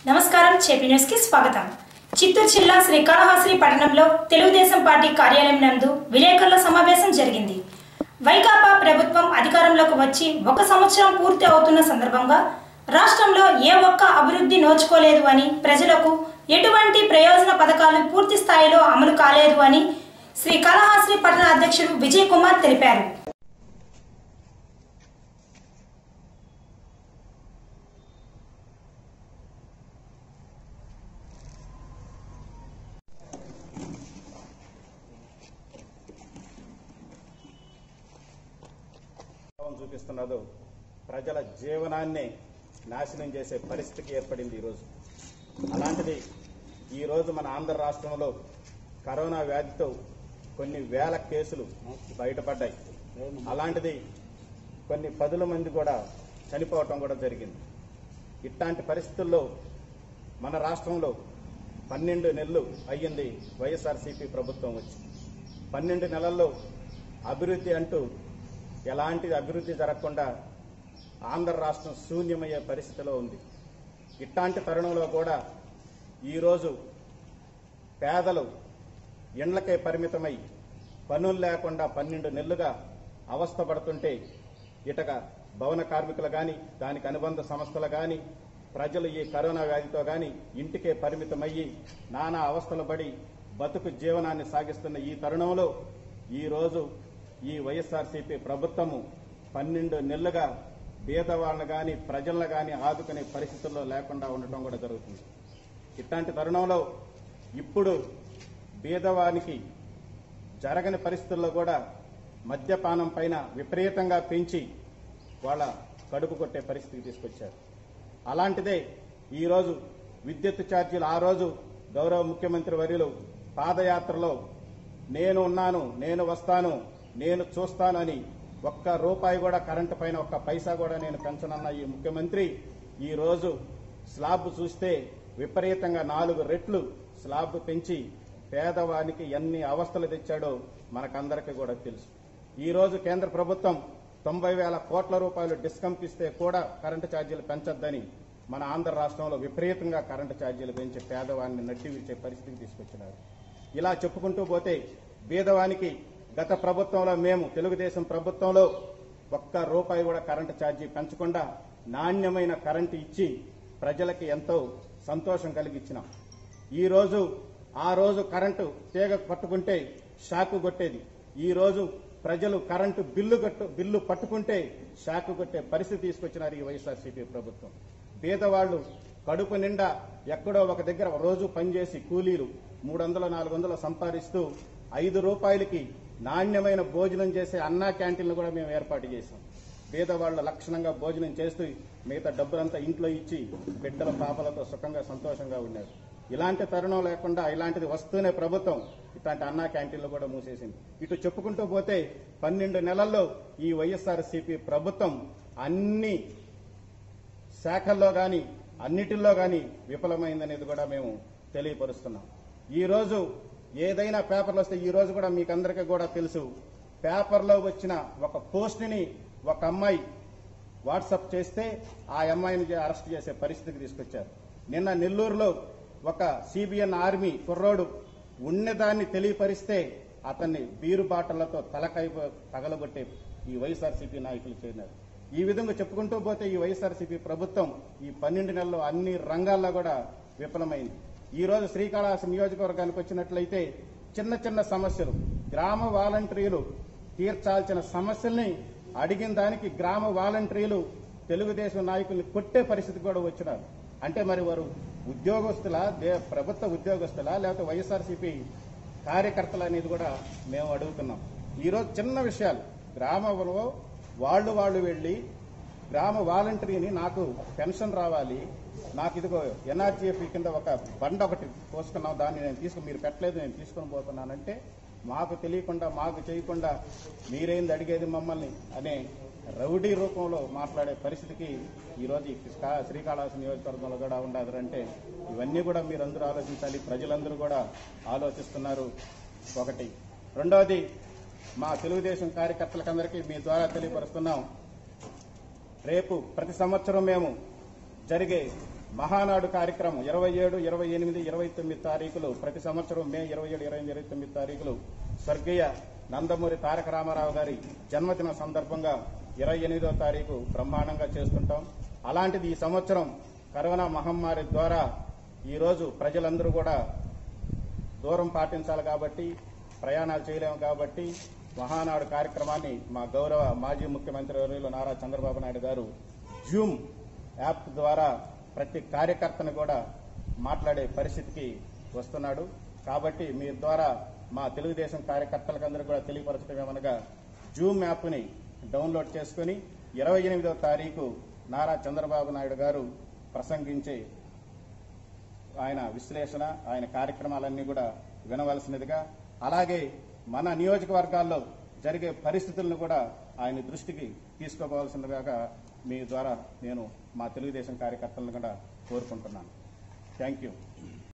నమస్కారం చేపీ న్యూస్ కి స్వాగతం చిత్తూరు జిల్లా శ్రీకాళహస్తి పట్టణంలో తెలుగుదేశం పార్టీ కార్యాలయం నందు విలేకరుల సమావేశం జరిగింది వైకాపా ప్రభుత్వం అధికారంలోకి వచ్చి ఒక సంవత్సరం పూర్తి అవుతున్న సందర్భంగా రాష్ట్రంలో ఏ ఒక్క అభివృద్ధి నోచుకోలేదు అని ప్రజలకు ఎటువంటి ప్రయోజన పథకాలు పూర్తి స్థాయిలో అమలు కాలేదు అని శ్రీకాళహస్తి పట్టణ అధ్యక్షుడు విజయ్ కుమార్ తెలిపారు ప్రభావం చూపిస్తున్నదో ప్రజల జీవనాన్ని నాశనం చేసే పరిస్థితికి ఏర్పడింది ఈరోజు అలాంటిది ఈరోజు మన ఆంధ్ర రాష్ట్రంలో కరోనా వ్యాధితో కొన్ని వేల కేసులు బయటపడ్డాయి అలాంటిది కొన్ని పదుల మంది కూడా చనిపోవటం కూడా జరిగింది ఇట్లాంటి పరిస్థితుల్లో మన రాష్ట్రంలో పన్నెండు నెలలు అయ్యింది వైఎస్ఆర్సీపీ ప్రభుత్వం వచ్చి పన్నెండు నెలల్లో అభివృద్ధి అంటూ ఎలాంటి అభివృద్ధి జరగకుండా ఆంధ్ర రాష్ట్రం శూన్యమయ్యే పరిస్థితిలో ఉంది ఇట్లాంటి తరుణంలో కూడా ఈరోజు పేదలు ఇండ్లకే పరిమితమై పనులు లేకుండా పన్నెండు నెలలుగా అవస్థపడుతుంటే ఇటక భవన కార్మికులు గాని దానికి అనుబంధ సంస్థలు గాని ప్రజలు ఈ కరోనా వ్యాధితో గాని ఇంటికే పరిమితమయ్యి నానా అవస్థలు పడి బతుకు జీవనాన్ని సాగిస్తున్న ఈ తరుణంలో ఈ రోజు ఈ వైఎస్ఆర్సీపీ ప్రభుత్వము పన్నెండు నెలలుగా బీదవాళ్ళను గాని ప్రజలను గాని ఆదుకునే పరిస్థితుల్లో లేకుండా ఉండటం కూడా జరుగుతుంది ఇట్లాంటి తరుణంలో ఇప్పుడు బీదవానికి జరగని పరిస్థితుల్లో కూడా మద్యపానం పైన విపరీతంగా పెంచి వాళ్ళ కడుపు కొట్టే పరిస్థితికి తీసుకొచ్చారు అలాంటిదే ఈరోజు విద్యుత్ ఛార్జీలు ఆ రోజు గౌరవ ముఖ్యమంత్రి వర్యులు పాదయాత్రలో నేను ఉన్నాను నేను వస్తాను నేను చూస్తానని ఒక్క రూపాయి కూడా కరెంటు పైన ఒక్క పైసా కూడా నేను పెంచనన్న ఈ ముఖ్యమంత్రి ఈ రోజు స్లాబ్ చూస్తే విపరీతంగా నాలుగు రెట్లు స్లాబ్ పెంచి పేదవానికి ఎన్ని అవస్థలు తెచ్చాడో మనకందరికీ కూడా తెలుసు ఈ రోజు కేంద్ర ప్రభుత్వం తొంభై వేల కోట్ల రూపాయలు డిస్కౌంట్ ఇస్తే కూడా కరెంటు ఛార్జీలు పెంచొద్దని మన ఆంధ్ర రాష్ట్రంలో విపరీతంగా కరెంటు ఛార్జీలు పెంచి పేదవాడిని నడ్డి విరిచే పరిస్థితికి తీసుకొచ్చినారు ఇలా చెప్పుకుంటూ పోతే బీదవానికి గత ప్రభుత్వంలో మేము తెలుగుదేశం ప్రభుత్వంలో ఒక్క రూపాయి కూడా కరెంటు ఛార్జీ పెంచకుండా నాణ్యమైన కరెంటు ఇచ్చి ప్రజలకి ఎంతో సంతోషం కలిగించినాం ఈ రోజు ఆ రోజు కరెంటు తీగ పట్టుకుంటే షాకు కొట్టేది ఈ రోజు ప్రజలు కరెంటు బిల్లు కట్టు బిల్లు పట్టుకుంటే షాకు కొట్టే పరిస్థితి తీసుకొచ్చినారు ఈ వైఎస్ఆర్సీపీ ప్రభుత్వం పేదవాళ్లు కడుపు నిండా ఎక్కడో ఒక దగ్గర రోజు పనిచేసి కూలీలు మూడు వందలు నాలుగు వందలు సంపాదిస్తూ ఐదు రూపాయలకి నాణ్యమైన భోజనం చేసే అన్నా క్యాంటీన్లు కూడా మేము ఏర్పాటు చేశాం పేదవాళ్లు లక్షణంగా భోజనం చేస్తూ మిగతా డబ్బులంతా ఇంట్లో ఇచ్చి బిడ్డల పాపలతో సుఖంగా సంతోషంగా ఉన్నారు ఇలాంటి తరుణం లేకుండా ఇలాంటిది వస్తూనే ప్రభుత్వం ఇట్లాంటి అన్నా క్యాంటీన్లు కూడా మూసేసింది ఇటు చెప్పుకుంటూ పోతే పన్నెండు నెలల్లో ఈ వైఎస్ఆర్ ప్రభుత్వం అన్ని శాఖల్లో గాని అన్నిటిల్లో గాని విఫలమైందనేది కూడా మేము తెలియపరుస్తున్నాం ఈ రోజు ఏదైనా పేపర్లు వస్తే ఈ రోజు కూడా మీకు అందరికీ కూడా తెలుసు పేపర్లో వచ్చిన ఒక పోస్ట్ని ఒక అమ్మాయి వాట్సాప్ చేస్తే ఆ అమ్మాయిని చే- అరెస్ట్ చేసే పరిస్థితికి తీసుకొచ్చారు నిన్న నెల్లూరులో ఒక సిబిఎన్ ఆర్మీ కుర్రోడు ఉన్నదాన్ని తెలియపరిస్తే అతన్ని బీరు బాటలతో తలకై తగలగొట్టే ఈ వైఎస్ఆర్సీపీ నాయకులు చేరినారు ఈ విధంగా చెప్పుకుంటూ పోతే ఈ వైఎస్ఆర్సీపీ ప్రభుత్వం ఈ పన్నెండు నెలల్లో అన్ని రంగాల్లో కూడా విఫలమైంది ఈ రోజు శ్రీకాళహస్తి నియోజకవర్గానికి వచ్చినట్లయితే చిన్న చిన్న సమస్యలు గ్రామ వాలంటీర్లు తీర్చాల్సిన సమస్యల్ని అడిగిన దానికి గ్రామ వాలంటీర్లు తెలుగుదేశం నాయకుల్ని కొట్టే పరిస్థితి కూడా వచ్చినారు అంటే మరి వారు ఉద్యోగస్తుల దే- ప్రభుత్వ ఉద్యోగస్తుల లేకపోతే వైఎస్ఆర్సీపీ కార్యకర్తలు అనేది కూడా మేము అడుగుతున్నాం ఈరోజు చిన్న విషయాలు గ్రామంలో వాళ్ళు వాళ్ళు వెళ్ళి గ్రామ వాలంటీర్ని నాకు పెన్షన్ రావాలి నాకు ఇదిగో ఎన్ఆర్జీఎఫ్ కింద ఒక బండ ఒకటి పోసుకున్నాం దాన్ని నేను తీసుకుని మీరు పెట్టలేదు నేను తీసుకొని పోతున్నానంటే మాకు తెలియకుండా మాకు చేయకుండా మీరేంది అడిగేది మమ్మల్ని అనే రౌడీ రూపంలో మాట్లాడే పరిస్థితికి ఈరోజు ఈ శ్రీకా- శ్రీకాళహస్తి నియోజకవర్గంలో కూడా ఉండదు అంటే ఇవన్నీ కూడా మీరందరూ ఆలోచించాలి ప్రజలందరూ కూడా ఆలోచిస్తున్నారు ఒకటి రెండవది మా తెలుగుదేశం కార్యకర్తలకందరికీ మీ ద్వారా తెలియపరుస్తున్నాం రేపు ప్రతి సంవత్సరం మేము జరిగే మహానాడు కార్యక్రమం ఇరవై ఏడు ఇరవై ఎనిమిది ఇరవై తొమ్మిది తారీఖులు ప్రతి సంవత్సరం మే ఇరవై ఏడు ఇరవై ఎనిమిది ఇరవై తొమ్మిది తారీఖులు స్వర్గీయ నందమూరి తారక రామారావు గారి జన్మదిన సందర్భంగా ఇరవై ఎనిమిదో తారీఖు బ్రహ్మాండంగా చేసుకుంటాం అలాంటిది ఈ సంవత్సరం కరోనా మహమ్మారి ద్వారా ఈ రోజు ప్రజలందరూ కూడా దూరం పాటించాలి కాబట్టి ప్రయాణాలు చేయలేము కాబట్టి మహానాడు కార్యక్రమాన్ని మా గౌరవ మాజీ ముఖ్యమంత్రి వర్యులు నారా చంద్రబాబు నాయుడు గారు జూమ్ యాప్ ద్వారా ప్రతి కార్యకర్తను కూడా మాట్లాడే పరిస్థితికి వస్తున్నాడు కాబట్టి మీ ద్వారా మా తెలుగుదేశం కార్యకర్తలకందరూ కూడా తెలియపరచడం ఏమనగా జూమ్ యాప్ని డౌన్లోడ్ చేసుకుని ఇరవై ఎనిమిదవ తారీఖు నారా చంద్రబాబు నాయుడు గారు ప్రసంగించే ఆయన విశ్లేషణ ఆయన కార్యక్రమాలన్నీ కూడా వినవలసినదిగా అలాగే మన నియోజకవర్గాల్లో జరిగే పరిస్థితులను కూడా ఆయన దృష్టికి తీసుకోవాల్సిందిగా మీ ద్వారా నేను మా తెలుగుదేశం కార్యకర్తలను కూడా కోరుకుంటున్నాను థ్యాంక్ యూ